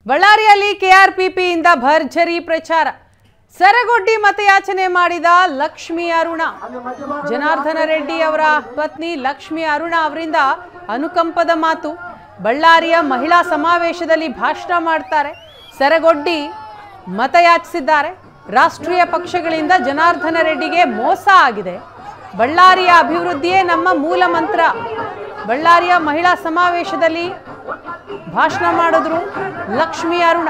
ಬಳ್ಳಾರಿಯಲ್ಲಿ ಕೆಆರ್ಪಿಪಿಯಿಂದ ಭರ್ಜರಿ ಪ್ರಚಾರ ಸರಗೊಡ್ಡಿ ಮತಯಾಚನೆ ಮಾಡಿದ ಲಕ್ಷ್ಮಿ ಅರುಣ ಜನಾರ್ದನ ರೆಡ್ಡಿ ಅವರ ಪತ್ನಿ ಲಕ್ಷ್ಮಿ ಅರುಣ ಅವರಿಂದ ಅನುಕಂಪದ ಮಾತು ಬಳ್ಳಾರಿಯ ಮಹಿಳಾ ಸಮಾವೇಶದಲ್ಲಿ ಭಾಷಣ ಮಾಡ್ತಾರೆ ಸರಗೊಡ್ಡಿ ಮತಯಾಚಿಸಿದ್ದಾರೆ ರಾಷ್ಟ್ರೀಯ ಪಕ್ಷಗಳಿಂದ ಜನಾರ್ದನ ರೆಡ್ಡಿಗೆ ಮೋಸ ಆಗಿದೆ ಬಳ್ಳಾರಿಯ ಅಭಿವೃದ್ಧಿಯೇ ನಮ್ಮ ಮೂಲ ಮಂತ್ರ ಬಳ್ಳಾರಿಯ ಮಹಿಳಾ ಸಮಾವೇಶದಲ್ಲಿ ಭಾಷಣ ಮಾಡಿದ್ರು ಲಕ್ಷ್ಮಿ ಅರುಣ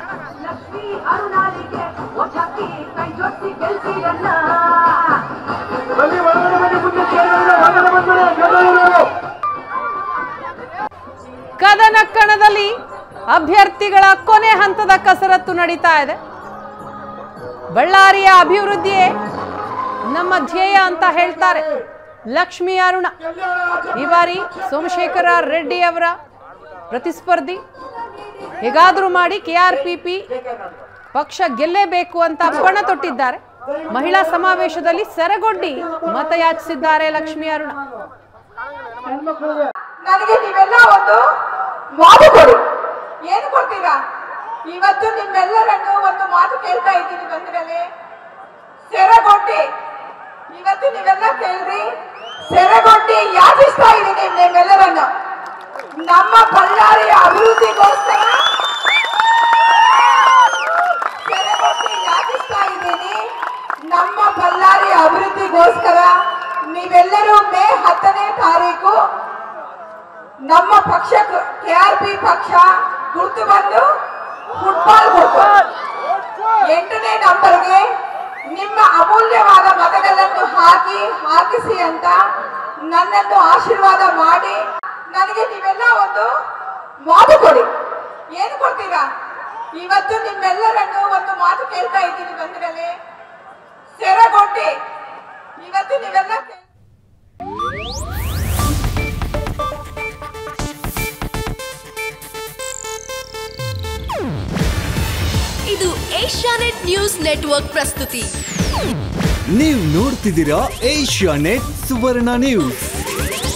ಬನ್ನಿ ಒಳಗಡೆ ಬನ್ನಿ ಮುಂದೆ ಸೇರಿದ್ರೆ ಒಳಗಡೆ ಬಂದ್ಬಿಡಿ ಗೆಲ್ಲೋರು ಕದನ ಕಣದಲ್ಲಿ ಅಭ್ಯರ್ಥಿಗಳ ಕೊನೆ ಹಂತದ ಕಸರತ್ತು ನಡೀತಾ ಇದೆ ಬಳ್ಳಾರಿಯ ಅಭಿವೃದ್ಧಿಯೇ ನಮ್ಮ ಧ್ಯೇಯ ಅಂತ ಹೇಳ್ತಾರೆ ಲಕ್ಷ್ಮಿ ಅರುಣ ಈ ಬಾರಿ ಸೋಮಶೇಖರ ರೆಡ್ಡಿ ಅವರ ಪ್ರತಿಸ್ಪರ್ಧಿ ಹೇಗಾದರೂ ಮಾಡಿ ಕೆಆರ್ಪಿಪಿ ಪಕ್ಷ ಗೆಲ್ಲೇಬೇಕು ಅಂತ ಪಣ ತೊಟ್ಟಿದ್ದಾರೆ ಮಹಿಳಾ ಸಮಾವೇಶದಲ್ಲಿ ಸೆರಗೊಡ್ಡಿ ಮತಯಾಚಿಸಿದ್ದಾರೆ ಲಕ್ಷ್ಮಿ ಅರುಣ ನನಗೆ ನೀವೆಲ್ಲ ಒಂದು ಮಾತು ಕೊಡಿ ಏನು ಕೊಡ್ತೀರಾ ಇವತ್ತು ನಿಮ್ಮೆಲ್ಲರನ್ನು ಒಂದು ಮಾತು ಕೇಳ್ತಾ ಇದ್ದೀನಿ ಬಂದ್ರಲ್ಲಿ ಸೆರಗೊಡ್ಡಿ ಇವತ್ತು ನೀವೆಲ್ಲ ಕೇಳ್ರಿ ಸೆರಗೊಡ್ಡಿ ಯಾಚಿಸ್ತಾ ಇದ್ದೀನಿ ನಿಮ್ಮೆಲ್ಲರನ್ನು ನಮ್ಮ ಬಳ್ಳಾರಿಯ ಅಭಿವೃದ್ಧಿಗೋಸ್ಕರ ಸೆರಗೊಡ್ಡಿ ಯಾಚಿಸ್ತಾ ಇದ್ದೀನಿ ನಮ್ಮ ಬಳ್ಳಾರಿಯ ಅಭಿವೃದ್ಧಿಗೋಸ್ಕರ ನೀವೆಲ್ಲರೂ ಮೇ ಹತ್ತನೇ ತಾರೀಕು ನಮ್ಮ ಪಕ್ಷ ಕೆಆರ್ಪಿ ಪಕ್ಷ ಗುರ್ತು ಬಂದು ಫುಟ್ಬಾಲ್ ಗುರ್ತು ಎಂಟನೇ ನಂಬರ್ಗೆ ನಿಮ್ಮ ಅಮೂಲ್ಯವಾದ ಮತಗಳನ್ನು ಹಾಕಿ ಹಾಕಿಸಿ ಅಂತ ನನ್ನನ್ನು ಆಶೀರ್ವಾದ ಮಾಡಿ ನನಗೆ ನೀವೆಲ್ಲ ಒಂದು ಮಾತು ಕೊಡಿ ಏನು ಕೊಡ್ತೀರಾ ಇವತ್ತು ನಿಮ್ಮೆಲ್ಲರನ್ನು ಒಂದು ಮಾತು ಕೇಳ್ತಾ ಇದ್ದೀನಿ ಬಂದ್ರಲ್ಲಿ ಸೆರಗೊಡ್ಡಿ ಇವತ್ತು ನೀವೆಲ್ಲ ಕೇಳ್- ಇದು ಏಷ್ಯಾನೆಟ್ ನ್ಯೂಸ್ ನೆಟ್ವರ್ಕ್ ಪ್ರಸ್ತುತಿ ನೀವು ನೋಡ್ತಿದ್ದೀರಾ ಏಷ್ಯಾ ನೆಟ್ ಸುವರ್ಣ ನ್ಯೂಸ್